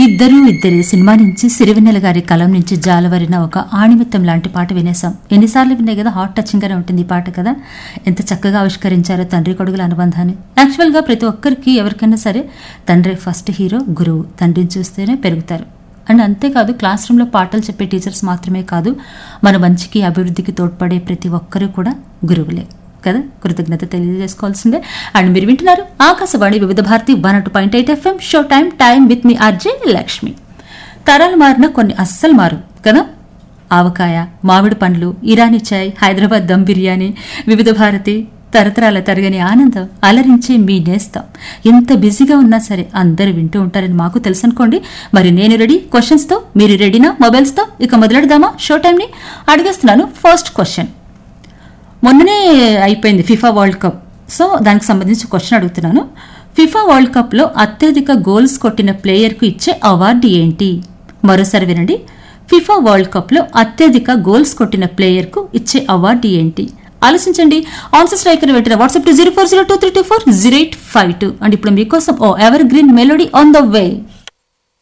ఇద్దరు ఇద్దరే సినిమా నుంచి సిరివెన్నెల గారి కలం నుంచి జాలవరిన ఒక ఆణిమిత్తం లాంటి పాట వినేసాం ఎన్నిసార్లు వినే కదా హాట్ టచింగ్ గానే ఉంటుంది ఈ పాట కదా ఎంత చక్కగా ఆవిష్కరించారో తండ్రి కొడుకుల అనుబంధాన్ని యాక్చువల్ గా ప్రతి ఒక్కరికి ఎవరికైనా సరే తండ్రి ఫస్ట్ హీరో గురువు తండ్రిని చూస్తేనే పెరుగుతారు అండ్ అంతేకాదు క్లాస్ రూమ్లో పాటలు చెప్పే టీచర్స్ మాత్రమే కాదు మన మంచికి అభివృద్ధికి తోడ్పడే ప్రతి ఒక్కరూ కూడా గురువులే కదా కృతజ్ఞత తెలియజేసుకోవాల్సిందే అండ్ మీరు వింటున్నారు ఆకాశవాణి వివిధ భారతి వన్ అటు point eight FM show time time with మీ అర్జే లక్ష్మి తరాలు మారిన కొన్ని అస్సలు మారు కదా ఆవకాయ మామిడి పండ్లు ఇరానీ చాయ్ హైదరాబాద్ దమ్ బిర్యానీ వివిధ భారతి తరతరాల తరగని ఆనందం అలరించే మీ నేస్తాం ఎంత బిజీగా ఉన్నా సరే అందరూ వింటూ ఉంటారని మాకు తెలుసు అనుకోండి మరి నేను రెడీ క్వశ్చన్స్తో మీరు రెడీనా మొబైల్స్తో ఇక మొదలెడదామా షో టైంని అడిగేస్తున్నాను ఫస్ట్ క్వశ్చన్ మొన్ననే అయిపోయింది ఫిఫా వరల్డ్ కప్ సో దానికి సంబంధించి క్వశ్చన్ అడుగుతున్నాను ఫిఫా వరల్డ్ కప్లో అత్యధిక గోల్స్ కొట్టిన ప్లేయర్కు ఇచ్చే అవార్డు ఏంటి మరోసారి వినండి ఫిఫా వరల్డ్ కప్లో అత్యధిక గోల్స్ కొట్టిన ప్లేయర్కు ఇచ్చే అవార్డు ఏంటి ఆలోచించండి ఆన్సర్ స్ట్రైకర్ పెట్టిన WhatsApp to zero four zero two three two four zero eight five two and ఇప్పుడు మీకోసం ఓ evergreen melody on the way